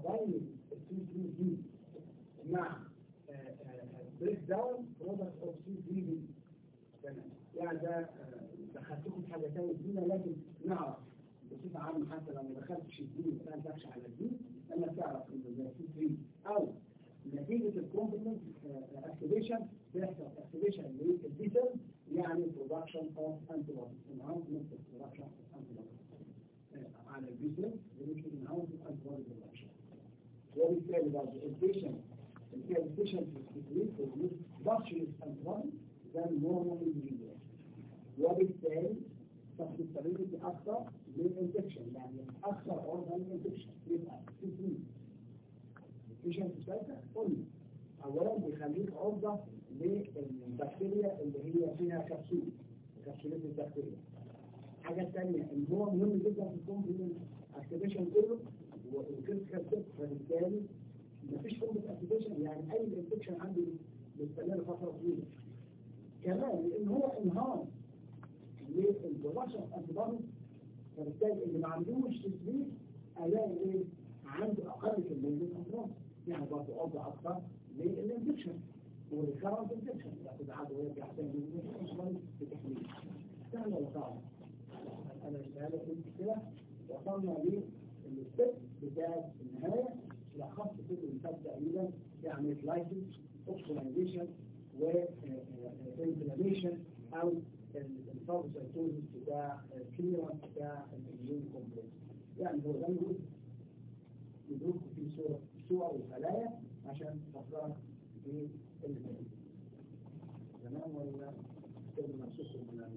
كومباين السي 3 دي مع بريك داون برودكت اوف سي 3 دي تمام يعني ده آه، دخلتكم في حاجه ثانيه جديده لكن نعرف بصفه عامه حتى لو ما دخلتش الدين ما تنفعش على الدين لما تعرف ان ده سي 3 او نتيجه الكومبلمنت اكتيفيشن بيحصل اكتيفيشن للديتل يعني برودكشن اوف انتي بودي انهانسمنت برودكشن اوف انتي بودي على الديتل يمكن انهانسمنت انتي بودي برودكشن وبالتالي برضه البيشنت اللي هي البيشنت في برودكشن انتي بودي ده النورمال انجريدينت وبالتالي تحصيلتي اكثر للانفكشن يعني اكثر اورجان انفكشن يبقى في الفيشن الثالثه قلنا اولا بيخليك عرضه للبكتيريا اللي هي فيها كبسول كبسولات البكتيريا الحاجه الثانيه ان هو مهم جدا في الكومبلمنت اكتيفيشن كله والكريتيكال ستيب فبالتالي مفيش كومبلمنت اكتيفيشن يعني اي انفكشن عندي بيستمر فتره طويله كمان لان هو انهار للبرودكشن انتي فبالتالي اللي ما عندوش تثبيت الاقي ايه عنده اقل كميه من الامراض يعني برضه افضل اكثر للانفكشن والكرنت انفكشن ياخد عدوى ويرجع تاني للانفكشن بتحليل سهل ولا صعب؟ انا سهله قلت كده وصلنا للستيب بتاع النهايه لخصت كل المثال تقريبا يعني لايسنس اوبسونايزيشن وانفلاميشن او الفاغوسايتوزيس بتاع الكليرنس بتاع الاميون كومبلكس يعني هو ده يقول يدركوا في صورة صور وخلايا عشان تفكرك في المثال تمام ولا كده نفسكم من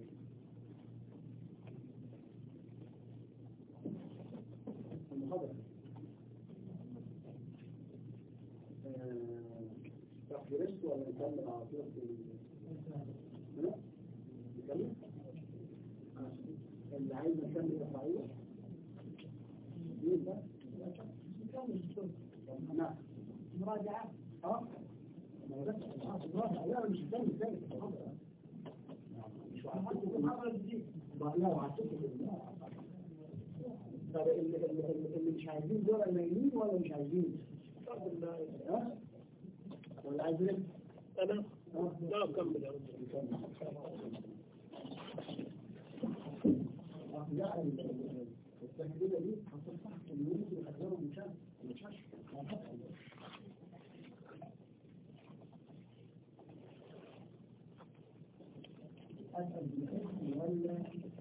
المحاضرة تحضيرست ولا نكمل على طول في نكمل اللي عايز نكمل يرفعيه مين ده؟ نعم مراجعة اه لا مش الثاني الثاني مش لا وعدتكم طب اللي, اللي مش عايزين دول نايمين ولا مش عايزين؟ ها؟ ولا عايزين؟ انا لا كمل يا رب لا التهديدة دي هتصح ان ممكن يحذروا مشان مشاش أسأل بالاسم ولا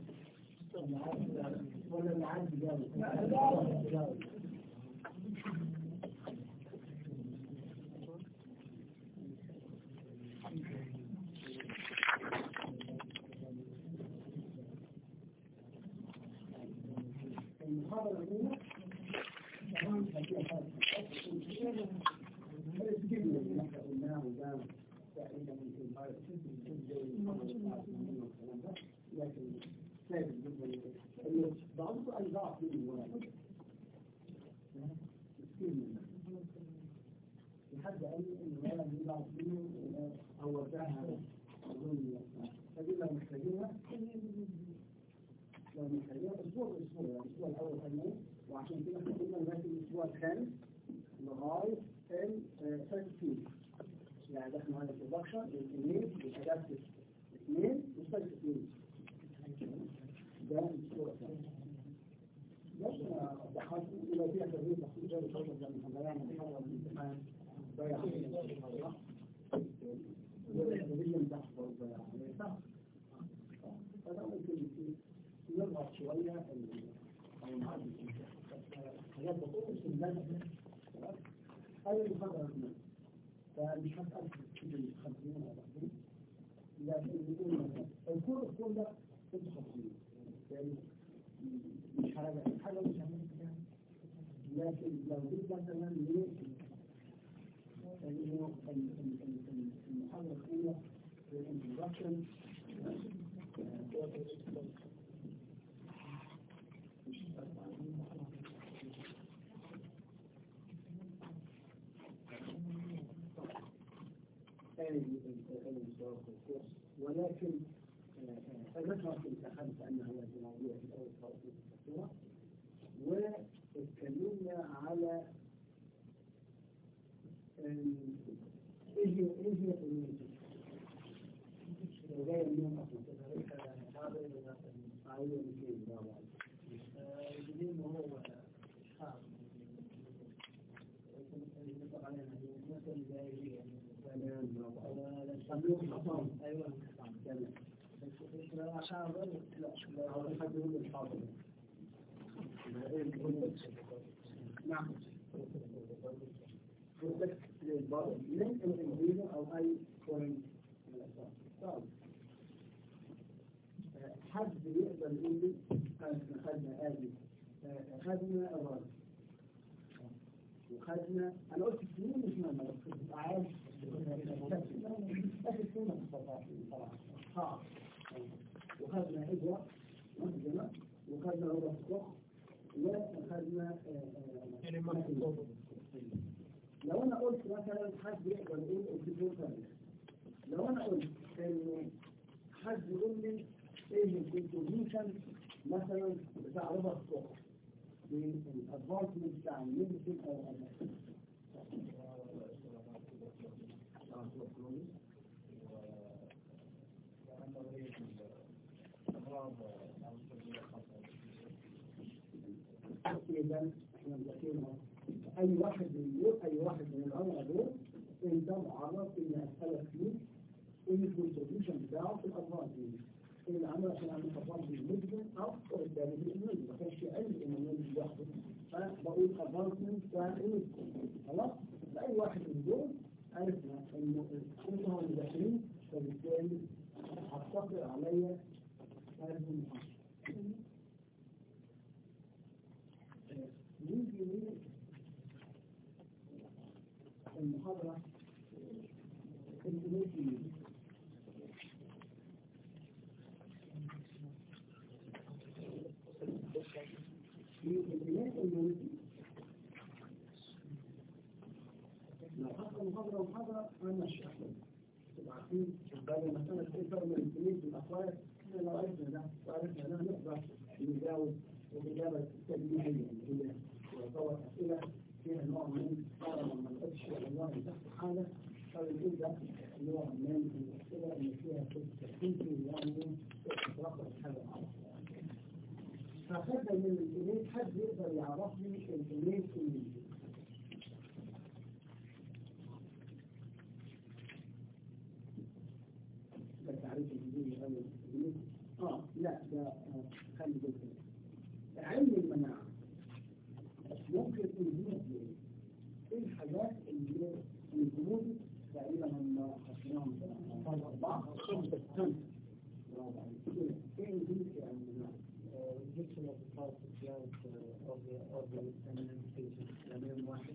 ولا العاد جاوب المحاضرة الأولى طبعا فيها فرق هذا السكيل اللي احنا قلناه ده تقريبا من لكن ثابت جدا انه بعضه اي ضعف من الولد مسكين لحد قال ان الولد دي ضعف منه او وزعها اظن فدي لو محتاجينها لو محتاجين اسبوع اسبوع الاسبوع الاول خلينا وعشان كده احنا قلنا لغايه الاسبوع الخامس لغايه الثلاثين يعني دخلنا على البرودكشن الاثنين والادابتيف اثنين والثالث اثنين ده الاسبوع الثاني بس دخلت الى فيها تغيير تخصيص جاي الفتره لما احنا ضيعنا محاضره الامتحان ضيع والريفيجن تحت برضه ضيع فده ممكن نضغط شوية أو نعدي حاجات بطول في البلد هذا المحاضرة هنا فمش هسأل في خمسين ولا أربعين لكن نقول مثلا الكور الكور ده ست خمسين يعني مش حاجة حاجة مش هنعمل لكن لو جيت مثلا ليه انه المحاضرة الأولى في الانترودكشن ولكن ذكر في التحدث أنها هي موضوع في الأول خالص في الصورة واتكلمنا على ايه هي ايه هي الكوميونتي؟ وجايه منين اصلا؟ ايوه من فين؟ برافو عليك. تمام برافو عليك. صندوق الحصان ايوه تمام أول حد يقول الحاضر نعم بروتكت للبعض من الإنجليزي أو أي فورين من الأسباب طيب حد يقدر يقول لي احنا خدنا آدي خدنا الرد وخدنا أنا قلت سنين مش مهمة بس تبقى عارف آخر سنة طبعا صعب وخدنا إجراء مهجمة وخدنا ربع الصخر وخدنا لو انا قلت مثلا حد يقدر يقول الفيديو ثانية لو انا قلت انه حد يقول لي ايه الكونتريبيوشن مثلا بتاع ربع الصخر بالادفانسمنت بتاع الميديسين او إذا احنا مذاكرينها أي واحد من دول أي واحد من العلماء دول أنت معرض إن أسألك فيه إيه الكونتريبيوشن بتاعه في الأدفانسمنت إيه اللي عمله عشان أعمل أدفانسمنت ميديكال أو وبالتالي في الميديكال ما كانش علم إن الميديكال لوحده فبقول أدفانسمنت وميديكال خلاص فأي واحد من دول عرفنا إنه كنت هو مذاكرين فبالتالي هتفقر عليا هذه المحاضرة نيجي من المحاضرة الكوميتي في البناء الكوميتي لو حصل محاضرة ومحاضرة أنا مش أحسن تبقى عارفين بعد ما سنة إيه فرق بين الكوميتي والأخوات إحنا لو عرفنا ده وعرفنا ده نقدر نجاوب وإجابة تجميعية اللي هي تعتبر أسئلة فيها نوع من طبعا لما نقولش الله تحت حالة فبنقول ده نوع من الأسئلة اللي فيها تفكير يعني تترقب حاجة فخدنا من الإيميل حد يقدر يعرف لي الإيميل كله ده تعريف الإيميل أو الإيميل آه لا ده خلي بالك علم المناعة ممكن تنزيل ايه الحاجات اللي هي الجنود تقريبا هم حسناهم أربعة خمسة خمسة برافو عليك ايه الجنود في علم المناعة؟ Rejection of the pulse of the of the manifestation. تمام واحد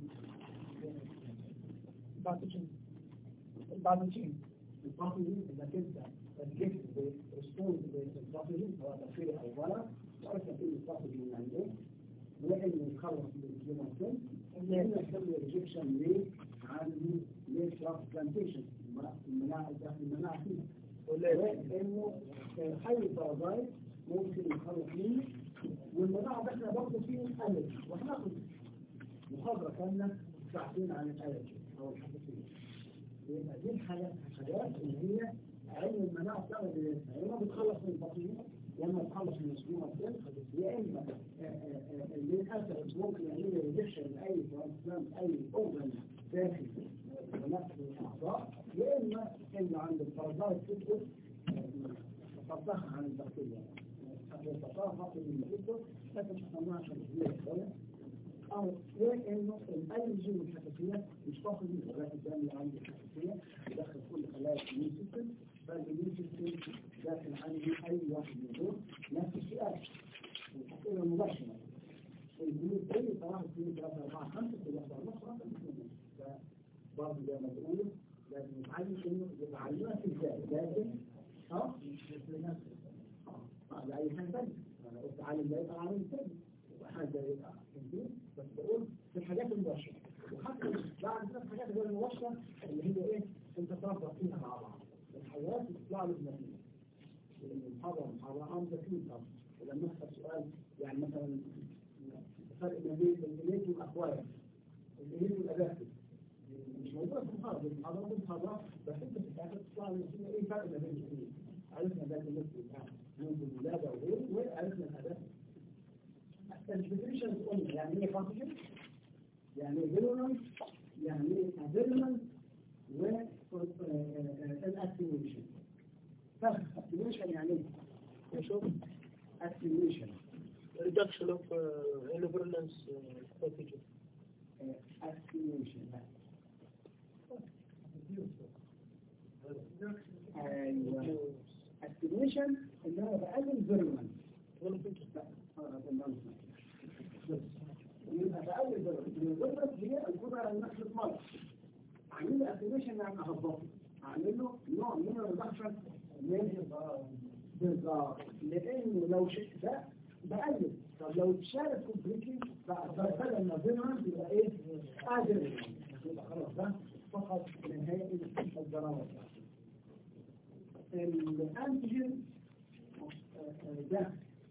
بعدين بعدين الباثوجين اذا كنت الجسم ريسبونس للباثوجين سواء بكتيريا او فيروس وعرفنا ايه الباثوجين اللي عندهم وإنه يخلص بالجينوم سيل إن هنا يسوي ريجكشن ليه عنده ليه ترانسبلانتيشن المناعة المناعة فيها وإنه حي بارازايت ممكن يخلص منه والمناعة داخلة برضه فيه ألرجي وهناخد محاضرة كاملة ساعتين عن الألرجي أو الحساسية يبقى دي الحاجات الحاجات اللي هي علم المناعة بتاعنا يا إما بتخلص من البطيئة يا إما بتخلص من السموم يا إما للأسف ممكن يعمل ريجكشن لأي ترانسبلانت أي أورجن داخل نفس الأعضاء يا إما إنه عند البرازايت تدخل تفضحها عن البكتيريا تفضحها خاطر من الجسم لكن حصلناها عشان كبيرة شوية أو وإنه الألرجي والحساسية مش تاخد من الغلاف الدم اللي عنده حساسية يدخل كل خلايا الإيمين سيستم فالإيمين سيستم داخل عندي أي واحد من دول نفس السؤال الحساسية المباشرة الجنود ايه صراحة اثنين ثلاثة أربعة خمسة كل واحدة أربعة صراحة اثنين فبرضه زي ما تقولوا لازم نتعلم إنه يتعلمها في ازاي لكن اه اه لأي حاجة ثانية أنا قلت عالم لا يبقى عالم ثاني وحاجة يبقى كنتين بس بقول في الحاجات المباشرة وحتى بعد كده الحاجات غير المباشرة اللي هي ايه انت تربط فيها مع بعض الحياة تطلع له بنتيجة لأن المحاضرة محاضرة عن تكليف طبعا ولما نسأل سؤال يعني مثلا الفرق ما بين الإليت والأكواير الإليت والأدابتيف مش موجودة في المحاضرة في المحاضرة في المحاضرة بس انت في الاخر تطلع لي ايه الفرق ما بين الاثنين عرفنا ده النص بتاع منذ الولادة وغيره وعرفنا الهدف الديفينيشن قلنا يعني ايه فانكشن يعني ايه فيرولنس يعني ايه افيرمنت والاكتيفيشن اكتيفيشن يعني ايه؟ شوف اكتيفيشن reduction of uh, interference uh, coefficient. activation ايوه activation ان انا بقلل فيرمنت يبقى بقلل فيرمنت الفيرمنت هي القدره على نقل المرض اعمل له activation يعني اهبطه اعمل له نوع من الريدكشن من بالظبط لانه لو شئت ده بقلل طب لو اتشالت كومبليتلي بقى بدل ما فيرمنت يبقى ايه؟ قادر يبقى خلاص ده فقط نهائي الضرر الانتيجين ده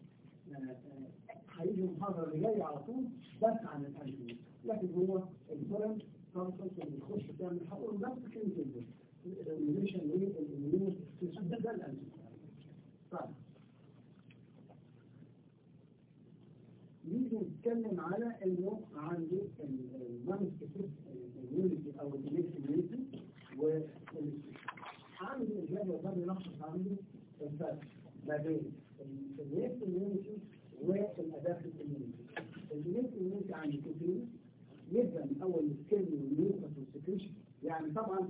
هيجي المحاضرة اللي جاية على طول بس عن الانتيجين لكن هو الفرن كونسنت اللي بيخش تعمل هقول نفس كلمة الجزء الإيميشن والإيميشن ده الانتيجين طيب نيجي نتكلم على انه عندي النون سبيسيفيك immunity او الانيت immunity وعندي الجدول ده بيلخص عندي الفرق ما بين الانيت immunity والادابتيف immunity الانيت immunity عندي كتير يبدا من اول السكيل والنيوكس والسكريشن يعني طبعا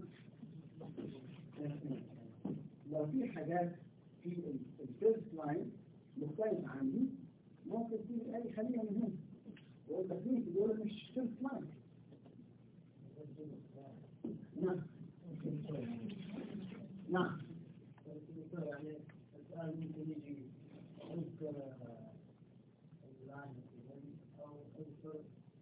لو في حاجات في الفيرست لاين مختلفه عندي ممكن تيجي اي خليه من هنا ويقول لك مين يقول لك مش فيرست لاين نعم نعم يعني السؤال ممكن يجي اذكر اللاين او اذكر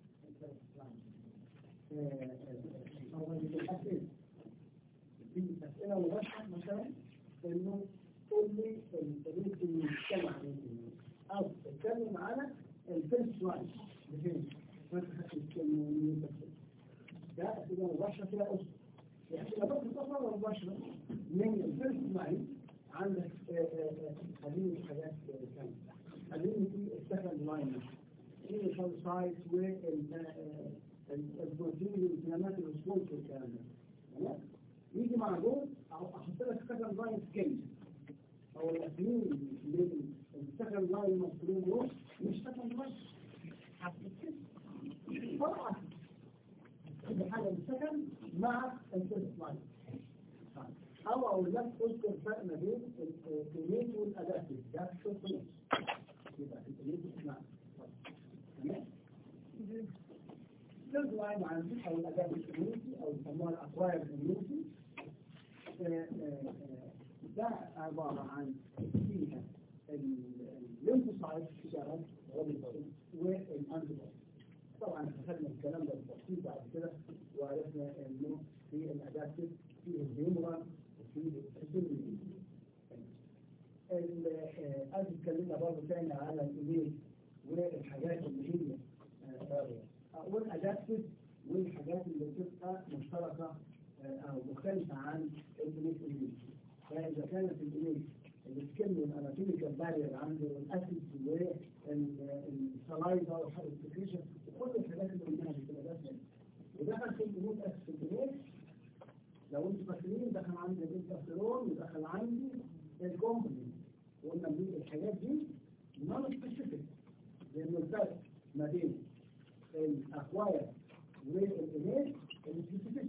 أول الأسئلة في أسئلة مباشرة مثلا إنه قول لي الطريق اللي بيتكلم عن إيه أو اتكلم على الفيرست لاين بفين فتحة الكلمة ده أسئلة مباشرة كده أسئلة يعني بس تصور مباشرة من الفيرست لاين عندك خليني حاجات كاملة خليني في السكند لاين في الفالسايت والبروتين والانفلامات الريسبونس والكلام ده تمام يجي مع دول احط لك سكند لاين سكيل او الاسمين السكند لاين المفروض دول مش سكند لاين طبعا حاجه السكند مع الفيرست لاين او اقول لك اذكر الفرق ما بين الكلينيك والادابتيف ده في الشوط نص يبقى الكلينيك مع تمام الثيرد لاين عندي او الادابتيف كوميونتي او يسموها الاكواير كوميونتي ده عباره عن فيها الليمفوسايت اشتغل والانتي طبعا اخذنا الكلام ده بالتفصيل بعد كده وعرفنا انه في الادابتيف في الهيمورال وفي السيلولي أنا اتكلمنا برضه تاني على الايميل والحاجات اللي هي والادابتيف والحاجات اللي بتبقى مشتركه او مختلفه عن الايميل فاذا كانت الايميل السكن والاناتوميكال بارير عنده الاسيد والسلايفا والسكريشن وكل الحاجات اللي قلناها في الادابتيف ودخل في الجنود اسيد لو انتم فاكرين دخل عندي الانترفيرون ودخل عندي الكومبلين وقلنا دي الحاجات دي نون سبيسيفيك لانه الفرق ما بين الاكواير والانيت السبيسيفيك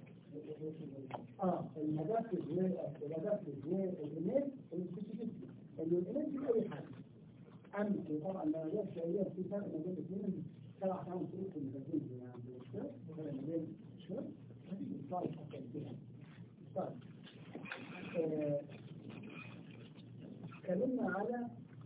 اه الادابتيف والادابتيف والانيت السبيسيفيك انه الانيت في اي حاجه امس طبعا ما جابش ايام في فرق ما بين الاثنين سبع ثمان شهور في المدرسين يعني مش كده؟ فرق ما بين مش كده؟ طيب طيب اتكلمنا على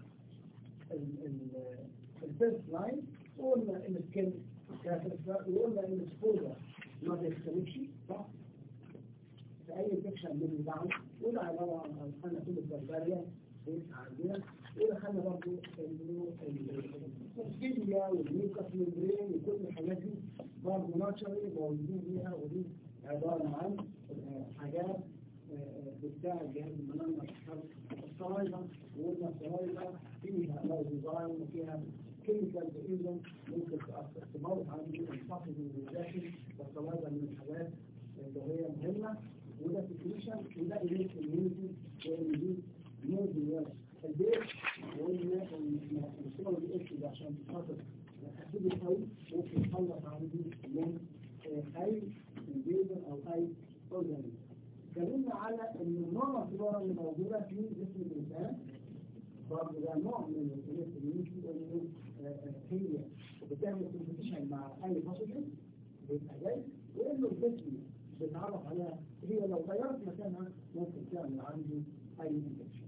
الفيرست لاين وقلنا ان السكن وقلنا ان السبوزر ما بيختلفش صح؟ في اي انفكشن من الدعم ولا عباره عن خلنا كل البربريا عندنا ودخلنا برضه انه الكيمياء والميوكس ممبرين وكل الحاجات دي برضه برضه ناتشرالي موجودين فيها ودي عبارة عن آه، حاجات آه، آه، بتساعد جهاز المناعة الصلايبة وقلنا الصلايبة فيها لو ديزاين وفيها كيميكال ايضا ممكن تأثر تموت عندي الحفظ من الداخل والصلايبة من الحاجات اللي هي مهمة وده تكنيشن وده إليه كوميونيتي وإن دي موز البيت وقلنا إن الصور الإكس ده عشان خاطر أكيد الحي ممكن يخلص عندي من آه، أي انفيجن أو أي أورجانيزم. اتكلمنا على إن النوع الصغيرة اللي موجودة في جسم الإنسان برضه ده نوع من الكوميونيتي إنه آه، آه، هي بتعمل كومبيتيشن مع أي باثوجين بيبقى جاي وإنه الجسم بيتعرف عليها هي لو غيرت مكانها ممكن تعمل عندي أي انفكشن.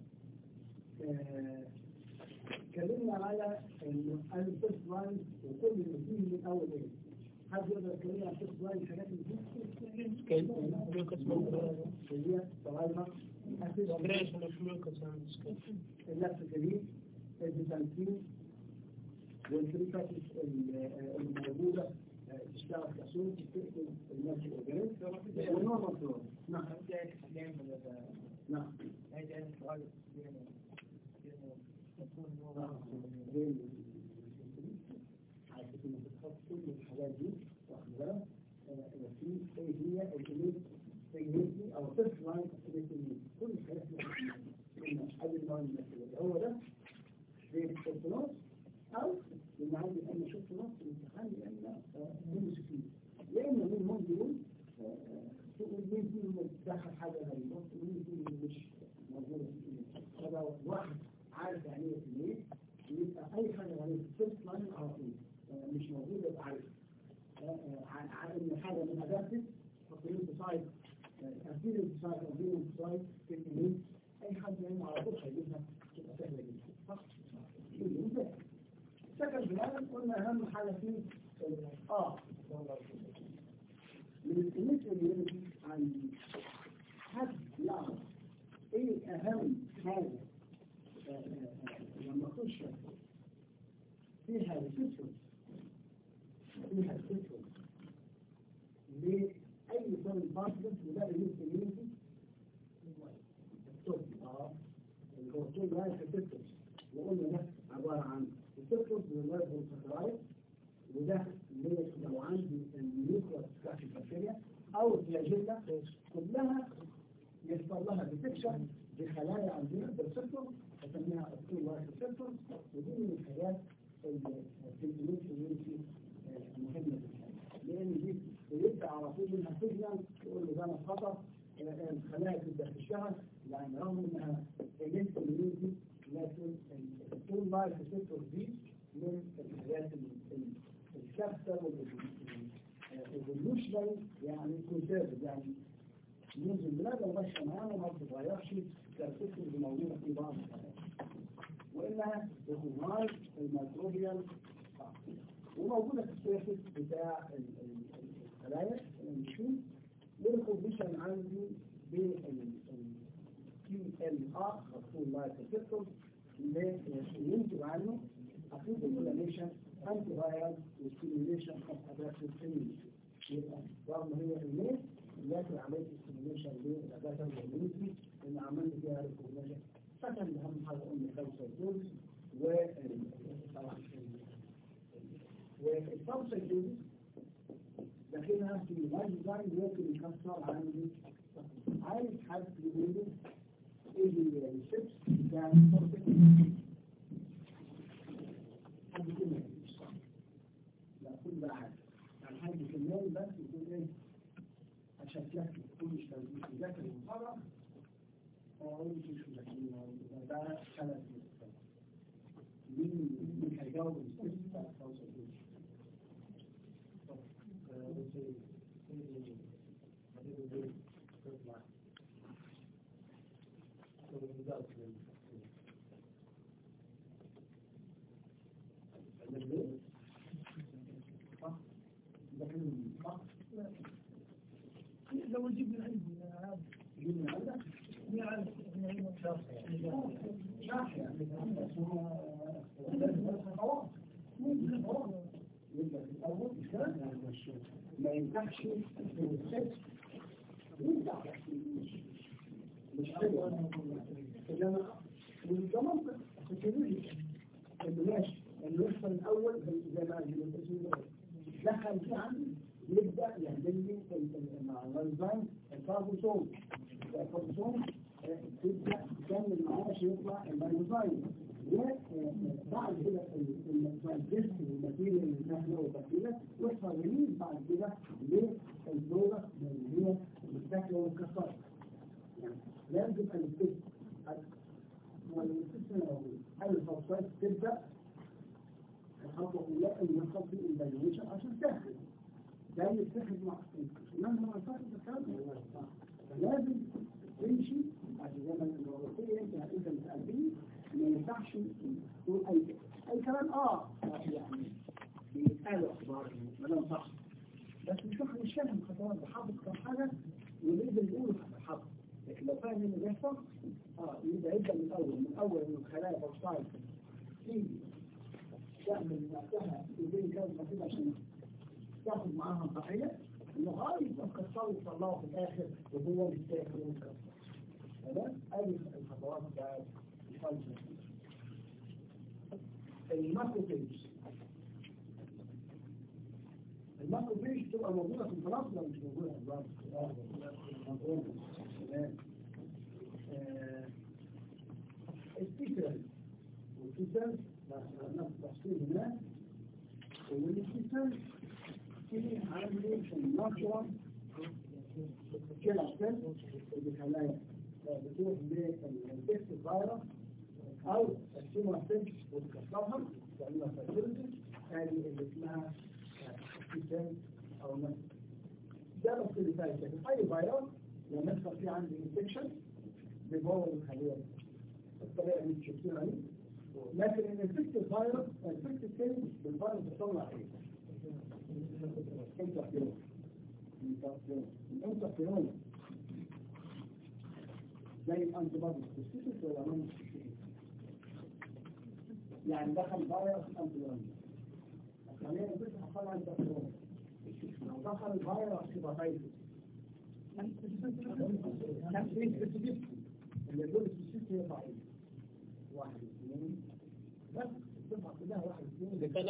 اتكلمنا على الفيرست لاين وكل اللي فيه من اول ايه حد يقدر يتكلم عن الفيرست لاين الحاجات اللي فيه كيف ملوكس موجودة اللي هي طبعا مigration of mucus and skin. النفس الجديد البيزنطين والفريقات الموجودة آه، تشتغل كسوق تقتل الناس الأورجانيزم والنورمال فلورا نعم نعم عايزين نتخطى كل الحاجات دي واخد بالك آه، في ايه هي الكلينيكي او فيرست لاين كلينيكي كل الحاجات دي قلنا قبل ما نمثل هو ده في النص او لما عندي انا شفت نص الامتحان لان من فيه يا اما منهم دول آه، تقول مين فيهم دخل حاجه غريبه ومين فيهم مش موجوده في هذا واحد عارف يعني ايه كليه يبقى اي حاجه غريبه في الفيرست لاين على طول آه، مش موجوده يبقى عارف على ان حاجه من ادابتس تقريبا سايد أكيد سايد أو سايد في اليمين أي حد يعني على طول هيجيبها تبقى سهلة جدا صح؟ سكن بلاد قلنا أهم حاجة فيه آه من الكنيسة اللي عن حد يعرف إيه أهم حاجة آه، آه، آه، لما تخش فيها ريسيبشن فيها ريسيبشن لأي فن بارتنر وده اللي يمكن يمكن الطب اه اللي هو الطب رايح السيستم وقلنا ده عبارة عن السيستم من اللايف والسكرايت وده اللي هي لو عندي النيوكلاس بتاعت البكتيريا او الفلاجيلا كلها يحصل لها ديتكشن بخلايا عندنا بالسيستم بسميها الطول لايف السيستم ودي من الحاجات اللي في الكوميونتي مهمة جدا لان دي بيبدا على طول منها سيجنال تقول له ده انا خطر آه، الخلايا تبدا تشتغل يعني رغم انها ايجنت كوميونتي لكن الطول لايف السيستم دي من الحاجات الكابتر والريفولوشنري يعني كونسيرف يعني منذ البلاد وماشيه معانا ما بتتغيرش كالسيستم اللي موجوده في بعض الحاجات وانها ريكوجنايز الميكروبيال وموجوده في السيرفس بتاع ال- ال- ال- الخلايا المشين والكونديشن عندي بال تي ال ار مفهوم لايف سيستم اللي ينتج عنه اكيد انفلاميشن انتي فايرال وستيميوليشن اوف ادابتيف immunity يبقى رغم هي الميل لكن عمليه ستيميوليشن للادابتيف immunity ان عملنا فيها ريكوجنيشن سكند اهم حاجه قلنا الكالسيوم و طبعا والسبسيديز داخلها في اللايف ديزاين ممكن يكسر عندي عايز حد يقول لي ايه الستبس بتاع السبسيديز حد يقول لي لا كل ده عادي يعني حد كمان بس يقول ايه عشان تذاكر كل مش تذاكر المحاضرة أو مش مذاكرين ده ثلاث مين مين هيجاوب الستبس بتاع السبسيديز لو نجيب من عندي هذا من عندك يبقى في الأول مش كده؟ ما ينفعش الست ينفع مش حلو انما وده منطق فكرولي انه ماشي انه يحصل الاول زي ما قال دخل في عندي يبدا يعمل لي مع الانزيم الفاغوسوم الفاغوسوم تبدا تكمل معاه عشان يطلع الانزيم وبعد كده الجسم والماتيريال اللي داخله والبكتيريا يحصل ريليز بعد كده للدوره اللي هي البكتيريا والكسر يعني لازم تبقى الست الفوسفات تبدا الخطوه الاولى ان يحصل في البيولوجيا عشان تاخد ده يتخذ مع لما تاخد الكلام فلازم تمشي عشان زي ما قلت لي انت انت متقابلين ما ينفعش تقول اي اي كلام اه يعني بيتقالوا اخبار ما صح بس مش واحد مش فاهم الخطوات ده حافظ كم حاجه ولازم يقول حافظ لكن لو فاهم اللي بيحصل اه يبقى يبدا من الاول من اول من الخلايا فوسفايد تيجي تعمل نفسها يدين كذا كده عشان تاخد معاها ضحيه لغايه ما تكسروا وتطلعوا في الاخر وهو مستاكل ومكسر تمام ادي الخطوات بتاعت الفانكشن الماكروفيج الماكروفيج تبقى موجوده في البلاط ولا مش موجوده في البلاط؟ موجوده تمام التيترال والتيترال نفس التفصيل هناك والتيترال في عندي في الناتشورال كلا سيل اللي خلايا بتروح للبيست فايروس او السيما سيل وتكسرها تعملها فايبرتي هذه اللي اسمها تيترال او نفس ده بس اللي فايت لكن اي فيروس لما يحصل فيه عندي انفكشن بيبوظ الخليه الطريقه اللي شفتوها دي لكن الانفكت الفيروس الانفكت الثاني بالفيروس بيطلع ايه؟ انترفيرون الانترفيرون زي الانتي بودي سبيسيفيك ولا نون سبيسيفيك يعني دخل فيروس انتي بودي الخليه اللي بتحصل على الانترفيرون لو دخل الفيروس هيباتايتس اللي يقول السيستم هي ضعيف واحد اثنين بس الدفعة كلها واحد اثنين كان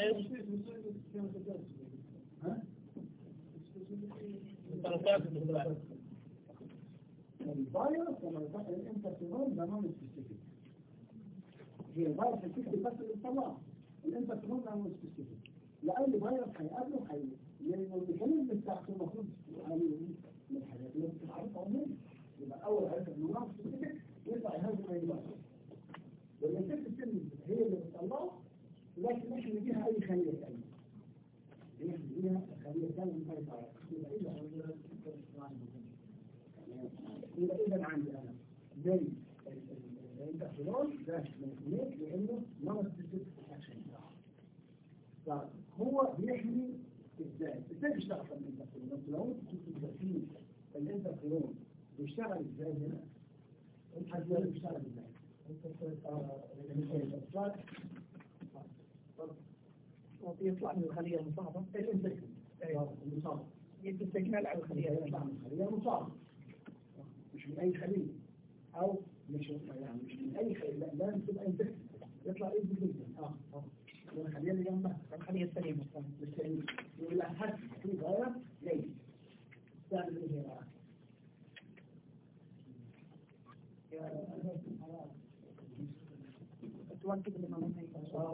ها؟ الفيروس لما يفتح الانترفيرون ده نون سبيسيفيك هي الفيروس الفكري بس اللي طلع الانترفيرون ده نون سبيسيفيك لأي فيروس هيقابله حي لأن الميكانيزم بتاعته المفروض يعني من الحاجات اللي بتتعرف عموما يبقى أول حاجة إنه نون سبيسيفيك يطلع يهاجم أي فيروس والانفكت السن هي اللي بتطلعه لكن مش نديها أي خلية ثانية هي نديها خلية ثانية من أي فيروس يبقى إذا يبقى إذا عندي أنا زي الانترفيرون ده ميك لأنه نون سبيسيفيك أكشن فهو بيحمي ازاي؟ ازاي بيشتغل في الانترفيرون؟ بس لو انتوا كنتوا شايفين الانترفيرون بيشتغل ازاي هنا؟ الحاجة بيشتغل ازاي؟ يطلع من الخلية المصابة الانترفيرون المصاب يدي السجنال على الخلية يطلع من الخلية المصابة مش من أي خلية أو مش يعني مش من أي خلية لا لازم تبقى انترفيرون يطلع ايه جدا اه اه والخلية اللي جنبها الخلية السليمة بالتالي يقول لها حد في غير ليس تعمل ايه بقى؟ توقف الإمارونية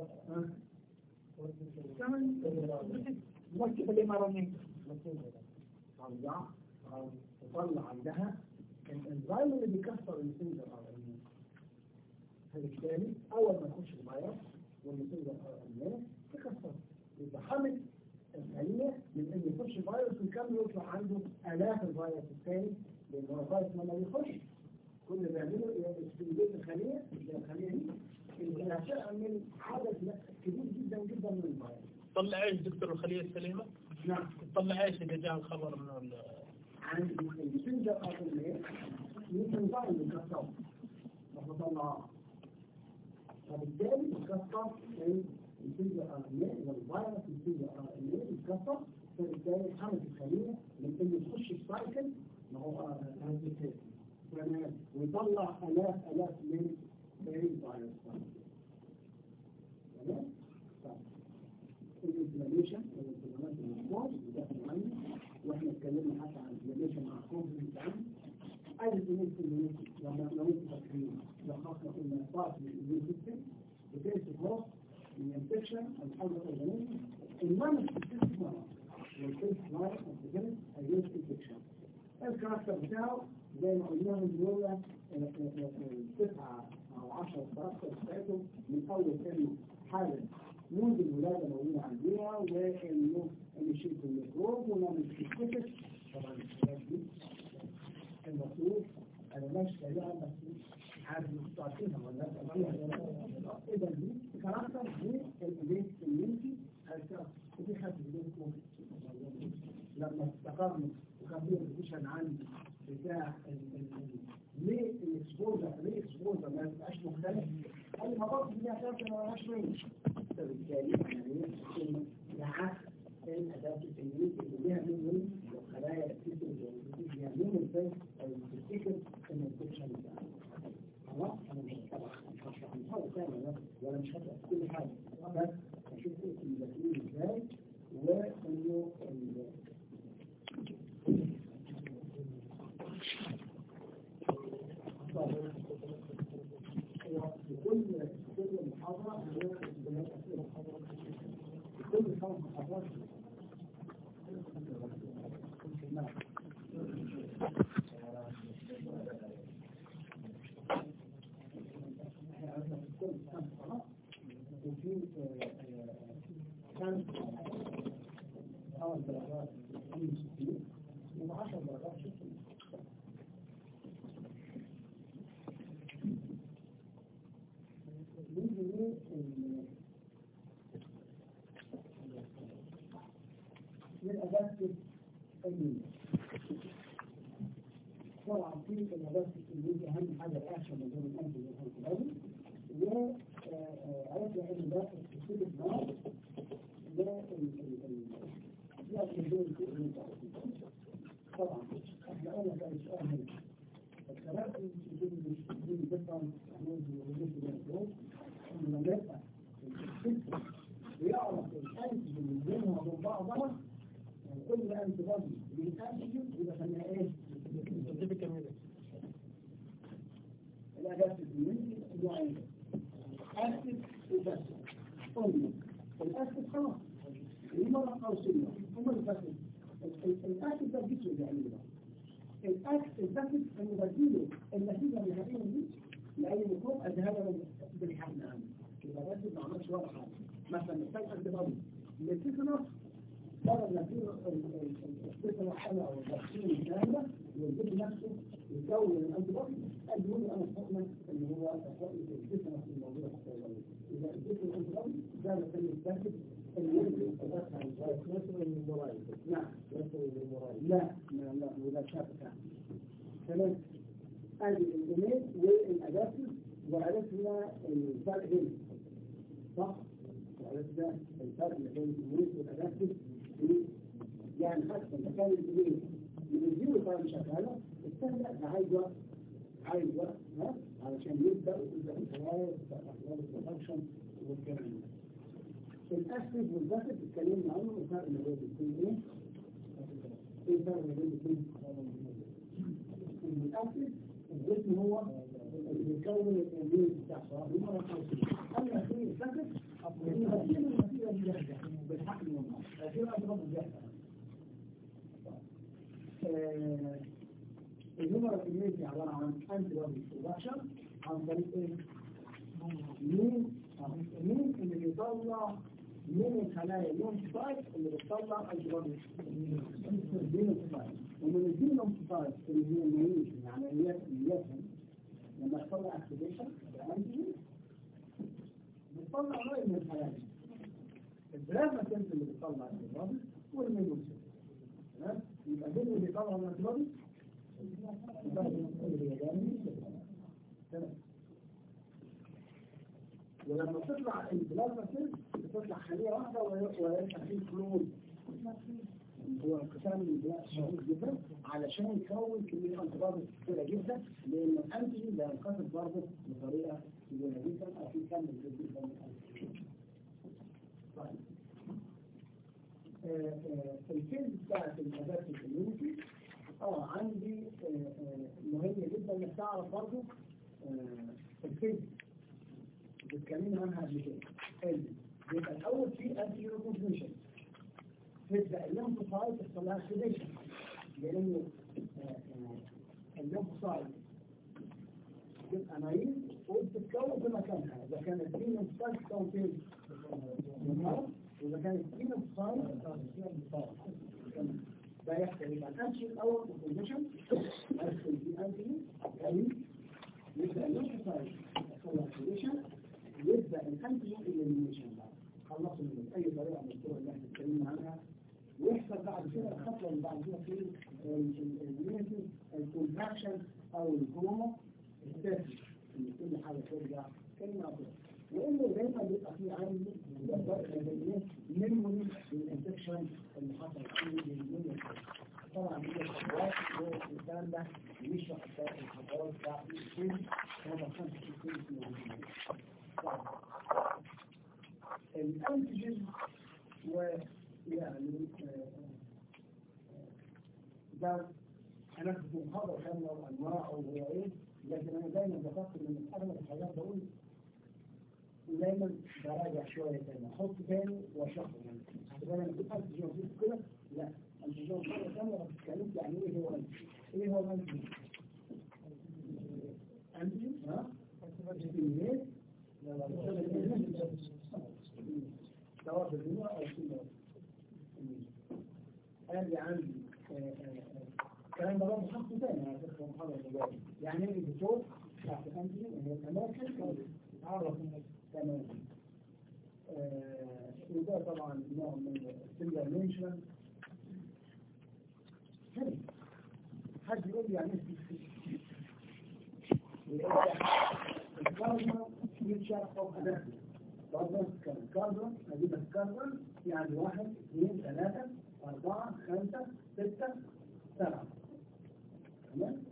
مركب توقف الإمارونية طلع او تطلع عندها الانزيم اللي بيكسر المسنجر ار ان فبالتالي اول ما يخش الفيروس والمسنجر ار ان تكسر يبقى حمل الخليه من ان يخش فيروس ويكمل يطلع عنده الاف الفيروس الثاني لان هو الفيروس لما بيخش كل اللي بيعمله يستنجد الخليه اللي هي الخليه دي الانشاء من عدد كبير جدا جدا من الفيروس طلع ايش دكتور الخلية السليمة؟ نعم طلع ايش اذا جاء الخبر من ال عن المسنجر ار ان ايه يمكن ضعي يكسر فطلع فبالتالي يكسر المسنجر ار ان ايه والفيروس المسنجر ار ان ايه يتكسر فبالتالي حركة الخلية من إنه تخش السايكل ما هو هذه كده تمام ويطلع آلاف آلاف من بين فايروس تمام؟ الانفلاميشن الانفلامات المفروض بتاخد عنه واحنا اتكلمنا حتى عن الانفلاميشن مع الكونفليكت عنه عايز الانفلاميشن لما لو انتوا فاكرين لخصنا قلنا بارت من الاميون سيستم بتمسك خلاص من الانفكشن او الحاجه الاورجانيزم المانج سيستم والفيس لاين اوف ديفنس اجينست انفكشن الكاركتر بتاعه زي ما قلنا من جوه تسعة أو 10 كاركتر بتاعتهم من أول إنه حالة منذ الولادة موجودة عندنا وإنه نشيل الميكروب ونعمل سبيسيفيك طبعا الحاجات دي المفروض أنا ماشي تقريبا بس عارف انتوا عارفينها ولا لا؟ إذا دي كاركتر دي الإيديت كوميونتي ودي حاجة بينكم لما استقرنا وكان في بوزيشن عندي بتاع ليه الاكسبوجر ليه الاكسبوجر ما يبقاش مختلف؟ قال لي ما برضه دي اساسا ما لهاش رينج فبالتالي يعني ايه العكس الاداه الكميوتي اللي ليها من الخلايا التيشن فيها من ازاي تفتكر ان الانفكشن بتاعها خلاص انا مش طبعا مش هشرح مش هقول تاني ولا مش هشرح كل حاجه بس اشوف التمثيل ازاي وانه في كل كل محاضرة في كل خمس محاضرات وفي خمس خمس درجات وعشر درجات شكل نيجي للأدابتف المية طبعا في الأدابتف المية أهم حاجة الأكشن من دون الأنف والأنف الأول وعرفنا إن ده سبيسيفيك نوع ده لا تدور طبعا احنا قلنا كان سؤال هنا الكلام يجب يجب بطن لما يبقى ويعرف الانتيجين اللي بينهم وبين بعضها كل انتيبادي للانتيجين يبقى سميها ايه؟ الاداه الكلينيكي نوعين اكتف وباسف قلنا الاكتف خلاص دي مرة قوسية هم الباسف الاكتف ده جسم بيعمل ده الاكتف الباسف انه بديله النتيجة النهائية دي لأي ميكروب أذهبها بالحمل عنه يبقى بس ما عملش ولا حاجة مثلا محتاج أنتبادي للتيتانوس بدل ما يصير التيتانوس حالة أو الفاكسين الكاملة والجسم نفسه يكون الأنتبادي قال يقول أنا حكمة اللي هو حكمة التيتانوس الموجودة في الصيدلية إذا الجسم الأنتبادي ده مثلا يستهدف نعم لا لا لا ولا شافك ثلاث ادي الايميل والادابتر وعرفنا الفرق بين صح وعرفنا الفرق بين الايميل والادابتر يعني حتى انت كان الايميل من الزيرو طبعا شغاله السهله ده عايز وقت عايز وقت ها علشان يبدا ويبدا الجهاز اخبار البرودكشن والكلام ده الاكتف والباسف اتكلمنا عنه الفرق ما بين الاثنين ايه؟ ايه الفرق ما بين الاثنين؟ الاكتف الجسم هو اللي بيكون الامين بتاع صلاح المرة الخمسين اما في الباسف الغسيل الغسيلة دي جاهزة بالحقل والنار الغسيل اضرب جاهزة النمرة الإميتي عبارة عن أنتي بودي برودكشن عن طريق إيه؟ مين مين اللي بيطلع من الخلايا الليمفوسايت اللي بتطلع الجرام ومن الليمفوسايت اللي هي المعيش من عمليات الياسم لما تطلع اكتيفيشن الانتيجين بتطلع نوع من الخلايا البلازما سيلز اللي بتطلع الجرام والميلوسيل تمام يبقى دول اللي بيطلعوا من الجرام تمام ولما تطلع البلازما سيل بتطلع خلية واحدة ويبقى فيه كلون هو انقسام البناء شديد جدا علشان يكون كمية انتباه كتيرة جدا لأن الأنتيجين ده ينقسم برضه بطريقة كبيرة جدا أو في كم كبير جدا من الأنتيجين. طيب. آه، آه، الفيلد بتاعت الأداة الكوميونتي اه عندي آه، آه، مهم جدا انك تعرف برضه آه، الفيلد اتكلمنا عنها قبل كده ال يبقى الاول في انتي ريكوجنيشن تبدا الليمفوسايت تحصل لها اكتيفيشن لانه الليمفوسايت تبقى نايم وبتتكون في مكانها اذا كانت في ليمفوسايت تكون فين؟ واذا كانت في ليمفوسايت ده يحصل يبقى الانتي الاول ريكوجنيشن يدخل في انتي يعني يبدا الليمفوسايت يحصل لها اكتيفيشن يبدا الانتي اليمينيشن بقى خلصوا من اي طريقه من الطرق اللي احنا اتكلمنا عنها ويحصل بعد كده الخطوه اللي بعد كده في اليونيتي الكونتراكشن او الهومو الثالث ان كل حاجه ترجع كلمه اخرى وانه دايما بيبقى في عندي ميموري للانفكشن اللي حصل في الميموري طبعا دي الخطوات والكلام ده بيشرح الخطوات بتاعت السن هذا خمس سنين الانتيجين ويعني ده انا كنت محاضر خدنا وانواعه وهو ايه لكن انا دايما بفكر من اغلب الحاجات بقول دايما براجع شويه تاني احط تاني واشرحه يعني انا لما كنت انتيجين وفيت كده لا انتيجين مره ثانيه بس اتكلمت يعني ايه هو انتيجين ايه هو الانتيجين؟ انتيجين ها؟ انتيجين سواء بالدموع او في قال لي عندي الكلام ده برضه حطه تاني على فكره محاضره الجايه يعني ايه الدكتور بتاعت الانتي هي الاماكن تعرف تمام وده طبعا نوع من السيميليشن حلو حد يقول لي يعني ايه الكارما فيوتشر اوف ادابتيف برضه كاربون اجيب الكاربون يعني واحد اثنين ثلاثة أربعة خمسة ستة سبعة تمام؟